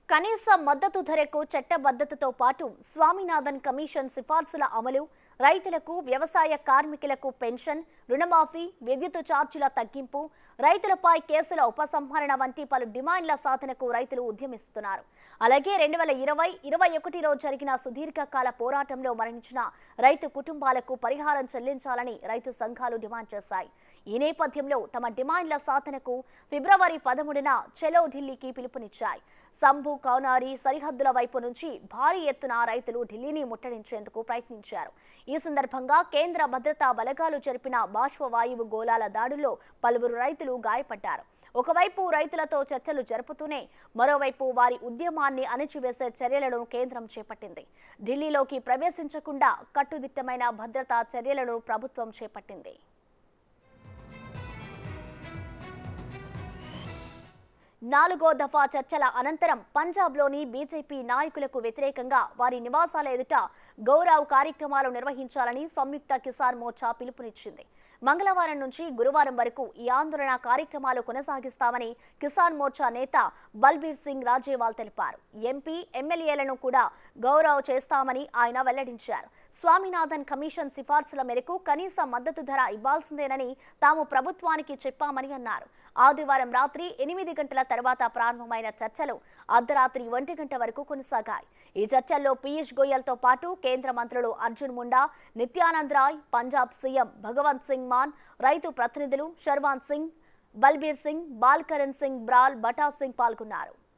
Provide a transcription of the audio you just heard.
కనీస మద్దతు ధరకు చట్టబద్ధతతో పాటు స్వామినాథన్ కమిషన్ సిఫార్సుల అమలు రైతులకు వ్యవసాయ కార్మికులకు పెన్షన్ రుణమాఫీ విద్యుత్ ఛార్జీల తగ్గింపు రైతులపై కేసుల ఉపసంహరణ వంటి పలు డిమాండ్ల సాధనకు రైతులు ఉద్యమిస్తున్నారు అలాగే రెండు వేల ఇరవై ఇరవై ఒకటిలో జరిగిన సుదీర్ఘకాల పోరాటంలో మరణించిన రైతు కుటుంబాలకు పరిహారం చెల్లించాలని రైతు సంఘాలు డిమాండ్ చేశాయి ఈ నేపథ్యంలో తమ డిమాండ్ల సాధనకు ఫిబ్రవరి పదమూడున చెలో ఢిల్లీకి పిలుపునిచ్చాయి సంభు కౌనారి సరిహద్దుల వైపు నుంచి భారీ ఎత్తున రైతులు ఢిల్లీని ముట్టడించేందుకు ప్రయత్నించారు ఈ సందర్భంగా కేంద్ర భద్రతా బలగాలు జరిపిన బాష్పవాయువు గోళాల దాడుల్లో పలువురు రైతులు గాయపడ్డారు ఒకవైపు రైతులతో చర్చలు జరుపుతూనే మరోవైపు వారి ఉద్యమాన్ని అణిచివేసే చర్యలను కేంద్రం చేపట్టింది ఢిల్లీలోకి ప్రవేశించకుండా కట్టుదిట్టమైన భద్రతా చర్యలను ప్రభుత్వం చేపట్టింది నాలుగో దఫా చర్చల అనంతరం పంజాబ్లోని బీజేపీ నాయకులకు వ్యతిరేకంగా వారి నివాసాల ఎదుట గౌరవ్ కార్యక్రమాలు నిర్వహించాలని సంయుక్త కిసాన్ మోర్చా పిలుపునిచ్చింది మంగళవారం నుంచి గురువారం వరకు ఈ ఆందోళన కార్యక్రమాలు కొనసాగిస్తామని కిసాన్ మోర్చా నేత బల్బీర్ సింగ్ రాజేవాల్ తెలిపారు ఎంపీ ఎమ్మెల్యేలను కూడా గౌరవ్ చేస్తామని ఆయన వెల్లడించారు స్వామినాథన్ కమిషన్ సిఫార్సుల మేరకు కనీస మద్దతు ధర ఇవ్వాల్సిందేనని తాము ప్రభుత్వానికి చెప్పామని అన్నారు ఆదివారం రాత్రి ఎనిమిది గంటల తర్వాత ప్రారంభమైన చర్చలు అర్ధరాత్రి ఒంటి గంట వరకు కొనసాగాయి ఈ చర్చల్లో పీయూష్ గోయల్తో పాటు కేంద్ర మంత్రులు అర్జున్ ముండా నిత్యానంద్ రాయ్ పంజాబ్ సీఎం భగవంత్ సింగ్ మాన్ రైతు ప్రతినిధులు శర్వాన్ సింగ్ బల్బీర్ సింగ్ బాల్కరణ్ సింగ్ బ్రాల్ బటా సింగ్ పాల్గొన్నారు